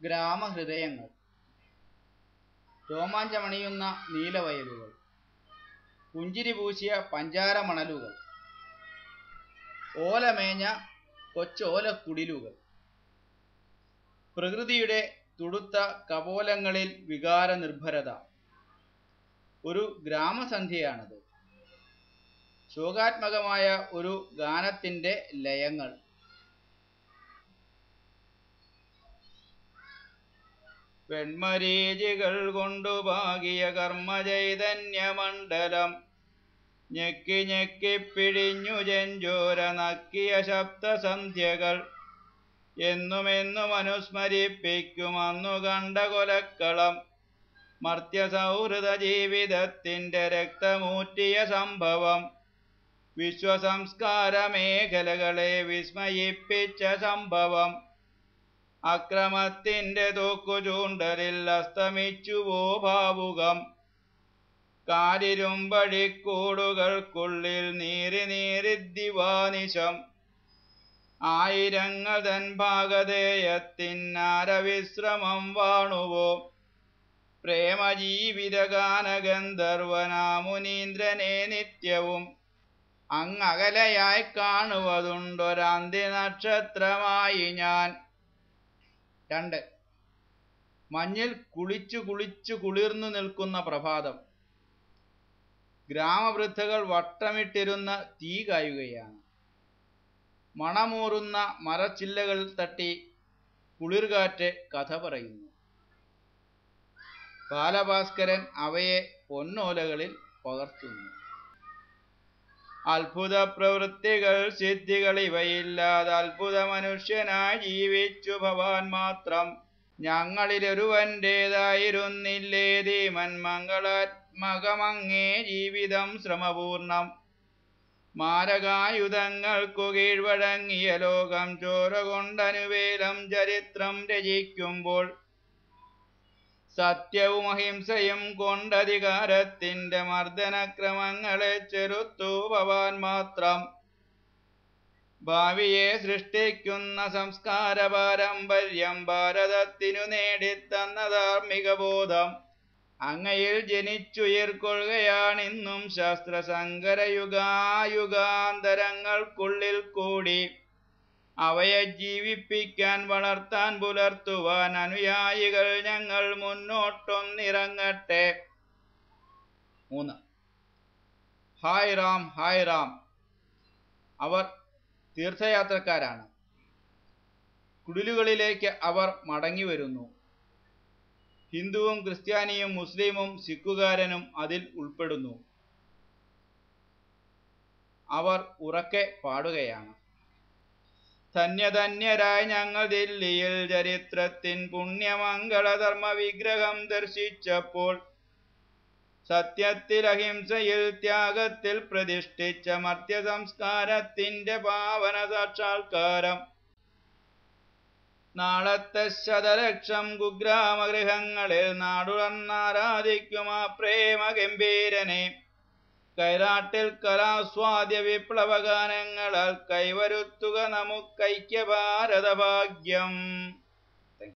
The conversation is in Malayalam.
ഗ്രാമഹൃദയങ്ങൾ രോമാഞ്ചമണിയുന്ന നീലവയലുകൾ പുഞ്ചിരി പൂശിയ പഞ്ചാരമണലുകൾ ഓലമേഞ്ഞ കൊച്ചോലക്കുടിലുകൾ പ്രകൃതിയുടെ തുടുത്ത കപോലങ്ങളിൽ വികാരനിർഭരത ഒരു ഗ്രാമസന്ധ്യയാണത് ശോകാത്മകമായ ഒരു ഗാനത്തിൻ്റെ ലയങ്ങൾ വെൺമരീചികൾ കൊണ്ടു പാകിയ കർമ്മചൈതന്യമണ്ഡലം ഞെക്കി ഞെക്കി പിഴിഞ്ഞു ജഞ്ചോര നക്കിയ ശബ്ദസന്ധ്യകൾ എന്നുമെന്നും അനുസ്മരിപ്പിക്കും അന്നു കണ്ട കൊലക്കളം മർത്യസൗഹൃദ ജീവിതത്തിൻ്റെ രക്തമൂറ്റിയ സംഭവം വിശ്വസംസ്കാര മേഖലകളെ വിസ്മയിപ്പിച്ച സംഭവം അക്രമത്തിൻ്റെ തൂക്കുചൂണ്ടലിൽ അസ്തമിച്ചുവോ ഭാവുകം കാരിരുമ്പടിക്കൂടുകൾക്കുള്ളിൽ നീറി നീറി ദിവാനിശം ആയിരങ്ങൾ തൻ ഭാഗധേയത്തിനാരവിശ്രമം വാണുവോ പ്രേമജീവിതഗാനഗന്ധർവനാമുനീന്ദ്രനെ നിത്യവും അങ്ങകലയായി കാണുവതുണ്ടൊരന്തി നക്ഷത്രമായി ഞാൻ രണ്ട് മഞ്ഞിൽ കുളിച്ചു കുളിച്ചു കുളിർന്നു നിൽക്കുന്ന പ്രഭാതം ഗ്രാമവൃദ്ധകൾ വട്ടമിട്ടിരുന്ന തീ കായുകയാണ് മണമൂറുന്ന മരച്ചില്ലകളിൽ തട്ടി കുളിർകാറ്റ് കഥ പറയുന്നു ബാലഭാസ്കരൻ അവയെ പൊന്നോലകളിൽ പകർത്തുന്നു അത്ഭുത പ്രവൃത്തികൾ സിദ്ധികൾ ഇവയില്ലാതെ അത്ഭുത മനുഷ്യനായി ജീവിച്ചു ഭവാൻ മാത്രം ഞങ്ങളിലൊരുവൻ്റേതായിരുന്നില്ലേ ധീമൻ മംഗളാത്മകമങ്ങേ ജീവിതം ശ്രമപൂർണം മാരകായുധങ്ങൾക്കു കീഴ്വഴങ്ങിയ ലോകം ചോര കൊണ്ടനുവേലം ചരിത്രം രചിക്കുമ്പോൾ സത്യവും അഹിംസയും കൊണ്ടധികാരത്തിൻ്റെ മർദ്ദനക്രമങ്ങളെ ചെറുത്തു ഭവാൻ മാത്രം ഭാവിയെ സൃഷ്ടിക്കുന്ന സംസ്കാര പാരമ്പര്യം ഭാരതത്തിനു നേടിത്തന്ന ധാർമ്മിക ബോധം അങ്ങയിൽ ജനിച്ചുയർക്കൊള്ളുകയാണിന്നും ശാസ്ത്രസങ്കരയുഗായുഗാന്തരങ്ങൾക്കുള്ളിൽ കൂടി അവയെ ജീവിപ്പിക്കാൻ വളർത്താൻ പുലർത്തുവാൻ അനുയായികൾ ഞങ്ങൾ മുന്നോട്ടൊന്നിറങ്ങട്ടെ മൂന്ന് ഹായ് റാം ഹായ് റാം അവർ തീർത്ഥയാത്രക്കാരാണ് കുടിലുകളിലേക്ക് അവർ മടങ്ങി വരുന്നു ഹിന്ദുവും ക്രിസ്ത്യാനിയും മുസ്ലിമും സിഖുകാരനും അതിൽ ഉൾപ്പെടുന്നു അവർ ഉറക്കെ പാടുകയാണ് ധന്യധന്യരായി ഞങ്ങൾ ദില്ലിയിൽ ചരിത്രത്തിൻ പുണ്യമംഗളധർമ്മ വിഗ്രഹം ദർശിച്ചപ്പോൾ സത്യത്തിൽ അഹിംസയിൽ ത്യാഗത്തിൽ പ്രതിഷ്ഠിച്ച മർത്യ സംസ്കാരത്തിൻ്റെ പാവന സാക്ഷാത്കാരം നാളത്തെ ശതലക്ഷം കുഗ്രാമഗൃഹങ്ങളിൽ നാടുറന്നാരാധിക്കും ആ പ്രേമ ഗംഭീരനെ കൈരാട്ടിൽ കലാസ്വാദ്യ വിപ്ലവഗാനങ്ങളാൽ കൈവരുത്തുക നമുക്കൈക്യ ഭാരത ഭാഗ്യം